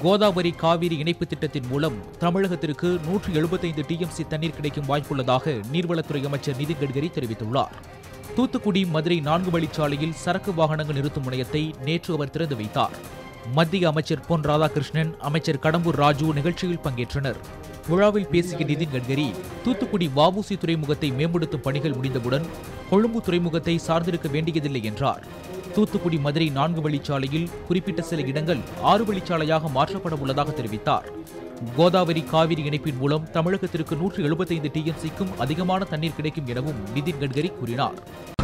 கோதாவரி காவிரி இணைப்பு திட்டத்தின் மூலம் தமிழகத்திற்கு நூற்று எழுபத்தைந்து டிஎம்சி தண்ணீர் கிடைக்கும் வாய்ப்புள்ளதாக நீர்வளத்துறை அமைச்சர் நிதின் கட்கரி தெரிவித்துள்ளார் தூத்துக்குடி மதுரை நான்கு வழிச்சாலையில் சரக்கு வாகனங்கள் நிறுத்தும் முனையத்தை நேற்று அவர் திறந்து வைத்தார் மத்திய அமைச்சர் பொன் ராதாகிருஷ்ணன் அமைச்சர் கடம்பூர் ராஜு நிகழ்ச்சியில் பங்கேற்றனர் விழாவில் பேசிய நிதின் கட்கரி தூத்துக்குடி வஉசி துறைமுகத்தை மேம்படுத்தும் பணிகள் முடிந்தவுடன் கொழும்பு துறைமுகத்தை சார்ந்திருக்க வேண்டியதில்லை என்றார் தூத்துக்குடி மதுரை நான்கு வழிச்சாலையில் குறிப்பிட்ட சில இடங்கள் ஆறு வழிச்சாலையாக மாற்றப்பட உள்ளதாக தெரிவித்தார் கோதாவரி காவிரி இணைப்பின் மூலம் தமிழகத்திற்கு நூற்று எழுபத்தைந்து டிஎம்சிக்கும் அதிகமான தண்ணீர் கிடைக்கும் எனவும் நிதின் கட்கரி கூறினார்